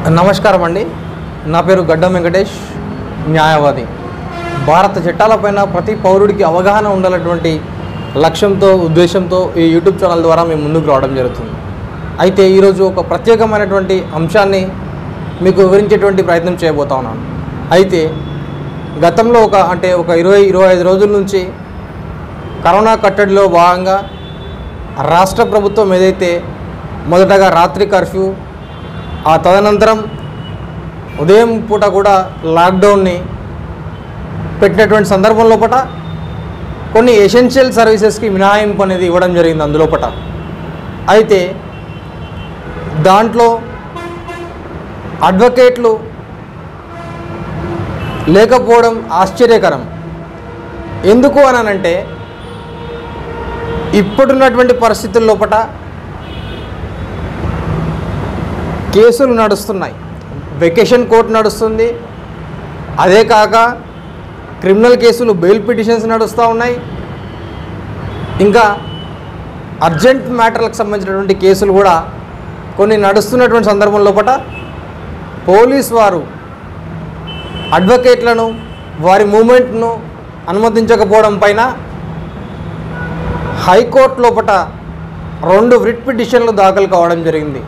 నమస్కారం అండి నా పేరు గడ్డం వెంకటేష్ న్యాయవాది భారత చట్టాలపైన ప్రతి పౌరుడికి అవగాహన ఉండాలన్నటువంటి లక్ష్యంతో ఉద్దేశంతో ఈ యూట్యూబ్ ఛానల్ ద్వారా మేము ముందుకు రావడం జరుగుతుంది అయితే ఈరోజు ఒక ప్రత్యేకమైనటువంటి అంశాన్ని మీకు వివరించేటువంటి ప్రయత్నం చేయబోతా ఉన్నాను అయితే గతంలో ఒక అంటే ఒక ఇరవై ఇరవై ఐదు రోజుల నుంచి కరోనా కట్టడిలో భాగంగా రాష్ట్ర ప్రభుత్వం ఏదైతే మొదటగా రాత్రి కర్ఫ్యూ ఆ తదనంతరం ఉదయం పూట కూడా లాక్డౌన్ని పెట్టినటువంటి సందర్భం లోపట కొన్ని ఎసెన్షియల్ సర్వీసెస్కి మినహాయింపు అనేది ఇవ్వడం జరిగింది అందులోపట అయితే దాంట్లో అడ్వకేట్లు లేకపోవడం ఆశ్చర్యకరం ఎందుకు అనంటే ఇప్పుడున్నటువంటి పరిస్థితుల లోపట కేసులు నడుస్తున్నాయి వెకేషన్ కోర్టు నడుస్తుంది అదే కాక క్రిమినల్ కేసులు బెయిల్ పిటిషన్స్ నడుస్తూ ఉన్నాయి ఇంకా అర్జెంట్ మ్యాటర్లకు సంబంధించినటువంటి కేసులు కూడా కొన్ని నడుస్తున్నటువంటి సందర్భం లోపల పోలీస్ వారు అడ్వకేట్లను వారి మూమెంట్ను అనుమతించకపోవడం పైన హైకోర్టు లోపట రెండు రిట్ పిటిషన్లు దాఖలు కావడం జరిగింది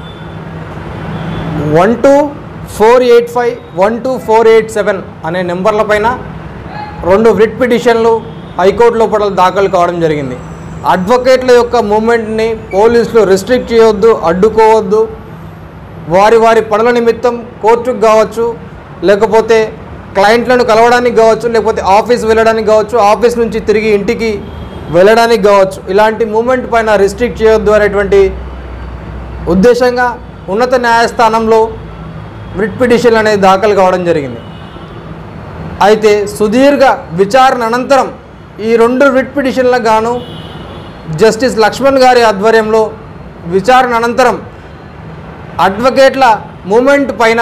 one two four eight five one two four eight seven అనే నెంబర్ల పైన రెండు రిట్ పిటిషన్లు హైకోర్టు లోపల దాఖలు కావడం జరిగింది అడ్వకేట్ల యొక్క మూమెంట్ని పోలీసులు రిస్ట్రిక్ట్ చేయవద్దు అడ్డుకోవద్దు వారి వారి పనుల నిమిత్తం కోర్టుకు కావచ్చు లేకపోతే క్లయింట్లను కలవడానికి కావచ్చు లేకపోతే ఆఫీస్ వెళ్ళడానికి కావచ్చు ఆఫీస్ నుంచి తిరిగి ఇంటికి వెళ్ళడానికి కావచ్చు ఇలాంటి మూమెంట్ పైన రిస్ట్రిక్ట్ చేయొద్దు అనేటువంటి ఉద్దేశంగా ఉన్నత న్యాయస్థానంలో రిట్ పిటిషన్ అనేది దాఖలు కావడం జరిగింది అయితే సుదీర్ఘ విచారణ అనంతరం ఈ రెండు రిట్ పిటిషన్లకు గాను జస్టిస్ లక్ష్మణ్ గారి ఆధ్వర్యంలో విచారణ అనంతరం అడ్వకేట్ల మూమెంట్ పైన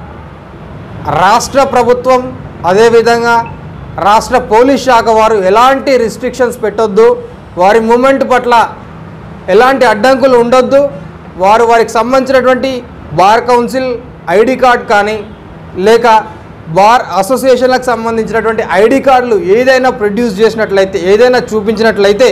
రాష్ట్ర ప్రభుత్వం అదేవిధంగా రాష్ట్ర పోలీస్ శాఖ వారు ఎలాంటి రిస్ట్రిక్షన్స్ పెట్టొద్దు వారి మూమెంట్ పట్ల ఎలాంటి అడ్డంకులు ఉండొద్దు వారు వారికి సంబంధించినటువంటి బార్ కౌన్సిల్ ఐడి కార్డ్ కానీ లేక బార్ అసోసియేషన్లకు సంబంధించినటువంటి ఐడి కార్డులు ఏదైనా ప్రొడ్యూస్ చేసినట్లయితే ఏదైనా చూపించినట్లయితే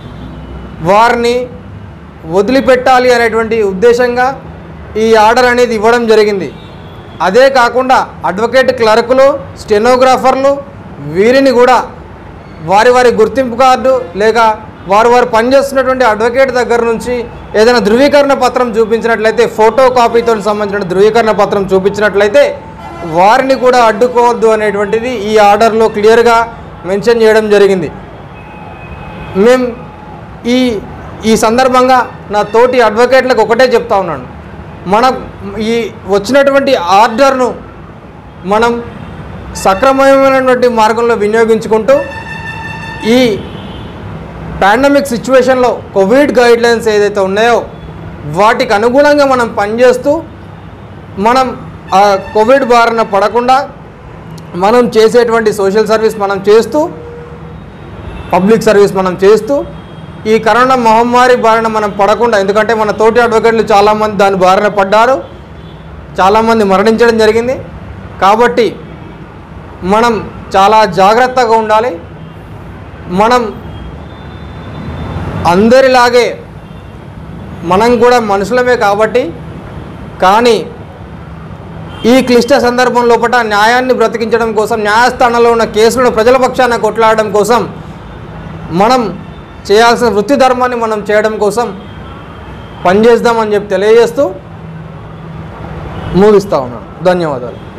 వారిని వదిలిపెట్టాలి అనేటువంటి ఉద్దేశంగా ఈ ఆర్డర్ అనేది ఇవ్వడం జరిగింది అదే కాకుండా అడ్వకేట్ క్లర్కులు స్టెనోగ్రాఫర్లు వీరిని కూడా వారి వారి గుర్తింపు కార్డు లేక వారు వారు పనిచేస్తున్నటువంటి అడ్వకేట్ దగ్గర నుంచి ఏదైనా ధృవీకరణ పత్రం చూపించినట్లయితే ఫోటో కాపీతో సంబంధించిన ధృవీకరణ పత్రం చూపించినట్లయితే వారిని కూడా అడ్డుకోవద్దు అనేటువంటిది ఈ ఆర్డర్లో క్లియర్గా మెన్షన్ చేయడం జరిగింది మేము ఈ ఈ సందర్భంగా నా తోటి అడ్వకేట్లకు ఒకటే చెప్తా ఉన్నాను మన ఈ వచ్చినటువంటి ఆర్డర్ను మనం సక్రమమైనటువంటి మార్గంలో వినియోగించుకుంటూ ఈ పాండమిక్ సిచ్యువేషన్లో కోవిడ్ గైడ్లైన్స్ ఏదైతే ఉన్నాయో వాటికి అనుగుణంగా మనం పనిచేస్తూ మనం ఆ కోవిడ్ బారిన పడకుండా మనం చేసేటువంటి సోషల్ సర్వీస్ మనం చేస్తూ పబ్లిక్ సర్వీస్ మనం చేస్తూ ఈ కరోనా మహమ్మారి బారిన మనం పడకుండా ఎందుకంటే మన తోటి అడ్వకేట్లు చాలామంది దాని బారిన పడ్డారు చాలామంది మరణించడం జరిగింది కాబట్టి మనం చాలా జాగ్రత్తగా ఉండాలి మనం అందరిలాగే మనం కూడా మనుషులమే కాబట్టి కానీ ఈ క్లిష్ట సందర్భం లోపల న్యాయాన్ని బ్రతికించడం కోసం న్యాయస్థానంలో ఉన్న కేసులను ప్రజల పక్షాన కొట్లాడడం కోసం మనం చేయాల్సిన వృత్తి ధర్మాన్ని మనం చేయడం కోసం పనిచేద్దామని చెప్పి తెలియజేస్తూ ముగిస్తా ఉన్నాను ధన్యవాదాలు